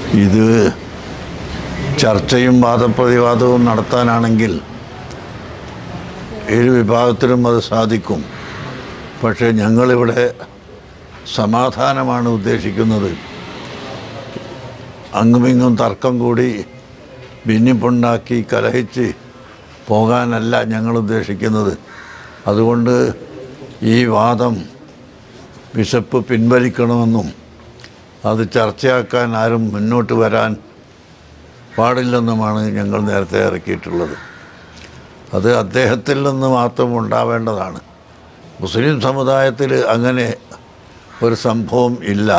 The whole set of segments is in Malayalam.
ഇത് ചർച്ചയും വാദപ്രതിവാദവും നടത്താനാണെങ്കിൽ ഇരു വിഭാഗത്തിലും അത് സാധിക്കും പക്ഷേ ഞങ്ങളിവിടെ സമാധാനമാണ് ഉദ്ദേശിക്കുന്നത് അങ്ങുമിങ്ങും തർക്കം കൂടി ഭിന്നിപ്പുണ്ടാക്കി കലഹിച്ച് പോകാനല്ല ഞങ്ങൾ ഉദ്ദേശിക്കുന്നത് അതുകൊണ്ട് ഈ വാദം ബിഷപ്പ് പിൻവലിക്കണമെന്നും അത് ചർച്ചയാക്കാൻ ആരും മുന്നോട്ട് വരാൻ പാടില്ലെന്നുമാണ് ഞങ്ങൾ നേരത്തെ ഇറക്കിയിട്ടുള്ളത് അത് അദ്ദേഹത്തിൽ നിന്ന് മാത്രം ഉണ്ടാവേണ്ടതാണ് മുസ്ലിം സമുദായത്തിൽ അങ്ങനെ ഒരു സംഭവം ഇല്ല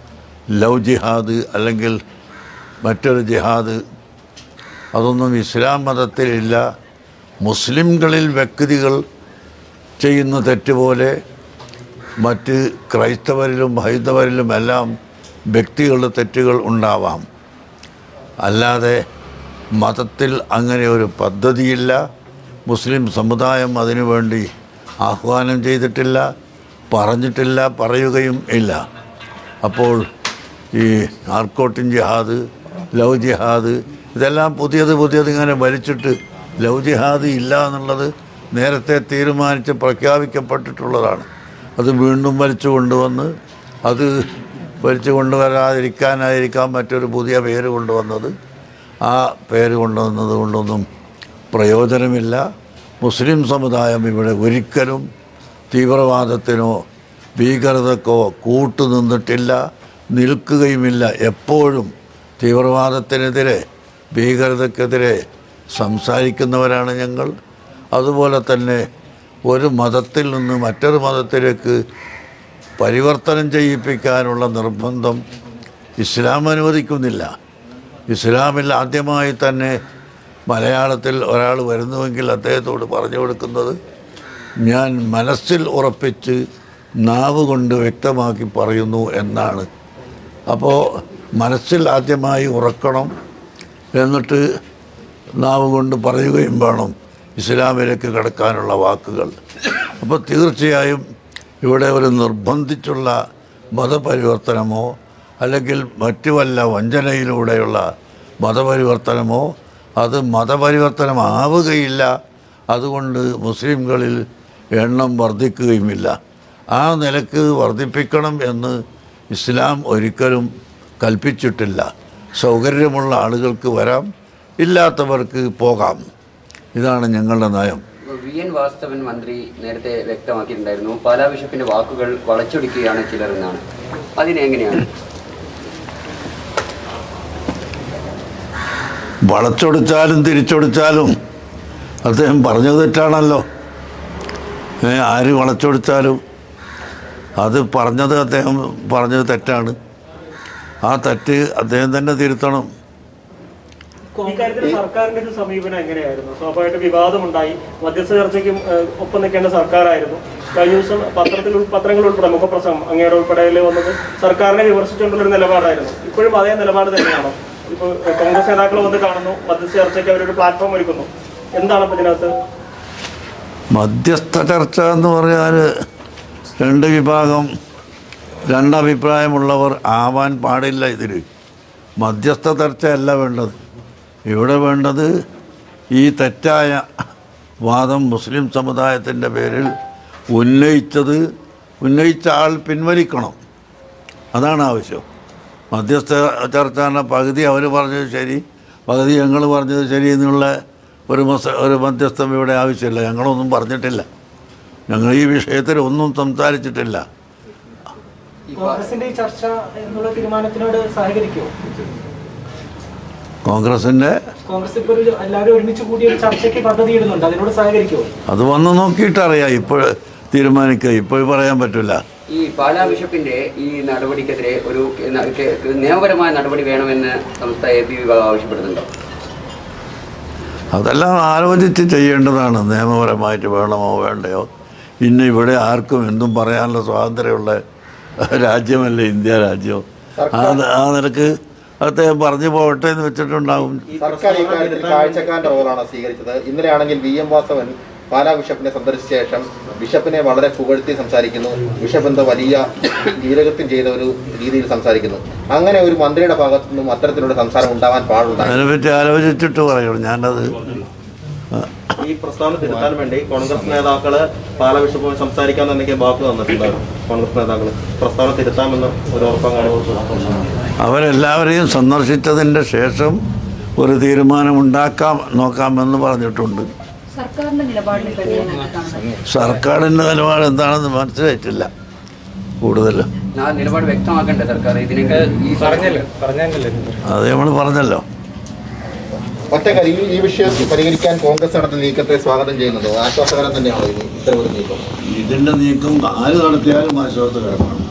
ലവ് ജിഹാദ് അല്ലെങ്കിൽ മറ്റൊരു ജിഹാദ് അതൊന്നും ഇസ്ലാം മതത്തിലില്ല മുസ്ലിംകളിൽ വ്യക്തികൾ ചെയ്യുന്ന തെറ്റുപോലെ മറ്റ് ക്രൈസ്തവരിലും ഹൈന്ദവരിലും എല്ലാം വ്യക്തികളുടെ തെറ്റുകൾ ഉണ്ടാവാം അല്ലാതെ മതത്തിൽ അങ്ങനെ ഒരു പദ്ധതിയില്ല മുസ്ലിം സമുദായം അതിനുവേണ്ടി ആഹ്വാനം ചെയ്തിട്ടില്ല പറഞ്ഞിട്ടില്ല പറയുകയും ഇല്ല അപ്പോൾ ഈ നാർക്കോട്ടിൻ ജിഹാദ് ലവ് ജിഹാദ് ഇതെല്ലാം പുതിയത് പുതിയത് ഇങ്ങനെ വലിച്ചിട്ട് ലവ് ജിഹാദ് ഇല്ല എന്നുള്ളത് നേരത്തെ തീരുമാനിച്ച് പ്രഖ്യാപിക്കപ്പെട്ടിട്ടുള്ളതാണ് അത് വീണ്ടും വലിച്ചു കൊണ്ടുവന്ന് അത് വലിച്ചു കൊണ്ടുവരാതിരിക്കാനായിരിക്കാം മറ്റൊരു പുതിയ പേര് കൊണ്ടുവന്നത് ആ പേര് കൊണ്ടുവന്നത് കൊണ്ടൊന്നും പ്രയോജനമില്ല മുസ്ലിം സമുദായം ഇവിടെ ഒരിക്കലും തീവ്രവാദത്തിനോ ഭീകരതക്കോ കൂട്ടുനിന്നിട്ടില്ല നിൽക്കുകയുമില്ല എപ്പോഴും തീവ്രവാദത്തിനെതിരെ ഭീകരതക്കെതിരെ സംസാരിക്കുന്നവരാണ് ഞങ്ങൾ അതുപോലെ തന്നെ ഒരു മതത്തിൽ നിന്ന് മറ്റൊരു മതത്തിലേക്ക് പരിവർത്തനം ചെയ്യിപ്പിക്കാനുള്ള നിർബന്ധം ഇസ്ലാം അനുവദിക്കുന്നില്ല ഇസ്ലാമിൽ ആദ്യമായി തന്നെ മലയാളത്തിൽ ഒരാൾ വരുന്നുവെങ്കിൽ അദ്ദേഹത്തോട് പറഞ്ഞു കൊടുക്കുന്നത് ഞാൻ മനസ്സിൽ ഉറപ്പിച്ച് നാവ് കൊണ്ട് വ്യക്തമാക്കി പറയുന്നു എന്നാണ് അപ്പോൾ മനസ്സിൽ ആദ്യമായി ഉറക്കണം എന്നിട്ട് നാവ് കൊണ്ട് പറയുകയും വേണം ഇസ്ലാമിലേക്ക് കടക്കാനുള്ള വാക്കുകൾ അപ്പോൾ തീർച്ചയായും ഇവിടെ ഒരു നിർബന്ധിച്ചുള്ള മതപരിവർത്തനമോ അല്ലെങ്കിൽ മറ്റു വല്ല വഞ്ചനയിലൂടെയുള്ള മതപരിവർത്തനമോ അത് മതപരിവർത്തനമാവുകയില്ല അതുകൊണ്ട് മുസ്ലിംകളിൽ എണ്ണം വർദ്ധിക്കുകയുമില്ല ആ നിലക്ക് വർദ്ധിപ്പിക്കണം എന്ന് ഇസ്ലാം ഒരിക്കലും കൽപ്പിച്ചിട്ടില്ല സൗകര്യമുള്ള ആളുകൾക്ക് വരാം ഇല്ലാത്തവർക്ക് പോകാം ഇതാണ് ഞങ്ങളുടെ നയം വി എൻ വാസ്തവൻ മന്ത്രി നേരത്തെ വ്യക്തമാക്കിയിട്ടുണ്ടായിരുന്നു പാലാ ബിഷപ്പിന്റെ വാക്കുകൾ വളച്ചൊടിക്കുകയാണ് ചിലർ എന്നാണ് അതിനെങ്ങനെയാണ് വളച്ചൊടിച്ചാലും തിരിച്ചൊടിച്ചാലും അദ്ദേഹം പറഞ്ഞത് തെറ്റാണല്ലോ ഏ, ആര് വളച്ചൊടിച്ചാലും അത് പറഞ്ഞത് അദ്ദേഹം പറഞ്ഞത് തെറ്റാണ് ആ തെറ്റ് അദ്ദേഹം തന്നെ തിരുത്തണം ഈ കാര്യത്തിൽ സർക്കാരിന്റെ ഒരു സമീപനം എങ്ങനെയായിരുന്നു സ്വാഭാവികമായിട്ട് വിവാദമുണ്ടായി മധ്യസ്ഥ ചർച്ചയ്ക്കും ഏഹ്, ഒപ്പം നിൽക്കേണ്ട സർക്കാരായിരുന്നു കഴിഞ്ഞ ദിവസം പത്രത്തിൽ ഉൾ- പത്രങ്ങൾ ഉൾപ്പെടെ മുഖപ്രസംഗം അങ്ങയുടെ ഉൾപ്പെടെ വന്നത് സർക്കാരിനെ വിമർശിച്ചുകൊണ്ടുള്ള ഒരു നിലപാടായിരുന്നു ഇപ്പോഴും അതേ നിലപാട് തന്നെയാണോ ഇപ്പോൾ കോൺഗ്രസ് നേതാക്കൾ വന്ന് കാണുന്നു മധ്യസ്ഥ ചർച്ചയ്ക്ക് അവരൊരു പ്ലാറ്റ്ഫോം ഒരുക്കുന്നു എന്താണ് ഇപ്പൊ ഇതിനകത്ത് മധ്യസ്ഥ ചർച്ച എന്ന് പറഞ്ഞാൽ രണ്ട് വിഭാഗം രണ്ടഭിപ്രായമുള്ളവർ ആവാൻ പാടില്ല ഇതിൽ മധ്യസ്ഥ ചർച്ചയല്ല വേണ്ടത് ഇവിടെ വേണ്ടത് ഈ തെറ്റായ വാദം മുസ്ലിം സമുദായത്തിൻ്റെ പേരിൽ ഉന്നയിച്ചത് ഉന്നയിച്ച ആൾ പിൻവലിക്കണം അതാണ് ആവശ്യം മധ്യസ്ഥ ചർച്ച എന്ന പകുതി അവർ പറഞ്ഞത് ശരി പകുതി ഞങ്ങൾ പറഞ്ഞത് ശരി എന്നുള്ള ഒരു മസ ഒരു മധ്യസ്ഥം ഇവിടെ ആവശ്യമില്ല ഞങ്ങളൊന്നും പറഞ്ഞിട്ടില്ല ഞങ്ങൾ ഈ വിഷയത്തിൽ ഒന്നും സംസാരിച്ചിട്ടില്ല കോൺഗ്രസിന്റെ ഈ ചർച്ച എന്നുള്ള തീരുമാനത്തിനോട് സഹകരിക്കുമോ കോൺഗ്രസിൻ്റെ കോൺഗ്രസ് ഇപ്പോൾ ഒരു എല്ലാവരും ഒരുമിച്ച് കൂടി ഒരു ചർച്ചയ്ക്ക് പദ്ധതി ഇടുന്നുണ്ട് അതിനോട് സഹകരിക്കുമോ അത് വന്ന് നോക്കിയിട്ടറിയാം ഇപ്പോൾ തീരുമാനിക്കുക ഇപ്പോൾ പറയാൻ പറ്റില്ല ഈ പാലാ ബിഷപ്പിന്റെ ഈ നടപടിക്കെതിരെ ഒരു ന- കെ- നിയമപരമായ നടപടി വേണമെന്ന് സംസ്ഥ എ പി വിഭാഗം ആവശ്യപ്പെടുന്നുണ്ടോ അതെല്ലാം ആലോചിച്ച് ചെയ്യേണ്ടതാണ് നിയമപരമായിട്ട് വേണമോ വേണ്ടയോ ഇന്ന് ഇവിടെ ആർക്കും എന്തും പറയാനുള്ള സ്വാതന്ത്ര്യമുള്ള രാജ്യമല്ലേ ഇന്ത്യ രാജ്യം ആ ആ നിലക്ക് അദ്ദേഹം പറഞ്ഞു പോകട്ടെ എന്ന് വെച്ചിട്ടുണ്ടാകും സർക്കാർ ഈ കാര്യത്തിൽ കാഴ്ചക്കാരന്റെ റോളാണ് സ്വീകരിച്ചത് ഇന്നലെയാണെങ്കിൽ വി എം വാസവൻ പാലാ ബിഷപ്പിനെ സന്ദർശിച്ച ശേഷം ബിഷപ്പിനെ വളരെ പുകഴ്ത്തി സംസാരിക്കുന്നു ബിഷപ്പ് എന്തോ വലിയ വീരകൃത്യം ചെയ്ത ഒരു രീതിയിൽ സംസാരിക്കുന്നു അങ്ങനെ ഒരു മന്ത്രിയുടെ ഭാഗത്തു നിന്നും അത്തരത്തിലുള്ള സംസാരം ഉണ്ടാവാൻ പാടുണ്ടായി അതിനെപ്പറ്റി ആലോചിച്ചിട്ട് പറയണം ഞാനത് ഈ പ്രസ്താവന തിരുത്താൻ വേണ്ടി കോൺഗ്രസ് നേതാക്കള് പാലാ ബിഷപ്പുമായി സംസാരിക്കാമെന്നൊക്കെ വാക്ക് തന്നിട്ടുണ്ടായിരുന്നു കോൺഗ്രസ് നേതാക്കള് പ്രസ്താവന തിരുത്താമെന്ന് ഒരു ഉറപ്പങ്ങാണ് അവരെല്ലാവരെയും സന്ദർശിച്ചതിൻ്റെ ശേഷം ഒരു തീരുമാനമുണ്ടാക്കാം നോക്കാമെന്ന് പറഞ്ഞിട്ടുണ്ട് സർക്കാരിന്റെ നിലപാടിനെ പറ്റി എങ്ങനെ കാണുന്നത് സർക്കാരിൻ്റെ നിലപാട് എന്താണെന്ന് മനസ്സിലായിട്ടില്ല കൂടുതൽ ആ നിലപാട് വ്യക്തമാക്കണ്ടേ സർക്കാർ ഇതിനൊക്കെ ഈ അത് നമ്മൾ പറഞ്ഞല്ലോ ഒറ്റക്കാരി ഈ ഈ വിഷയം പരിഹരിക്കാൻ കോൺഗ്രസ് നടത്തുന്ന നീക്കത്തെ സ്വാഗതം ചെയ്യുന്നത് ആശ്വാസകരം തന്നെയാണോ ഇത് ഇത്തരം ഒരു നീക്കം ഇതിൻ്റെ നീക്കം ആര് നടത്തിയാലും ആശ്വാസകരമാണ്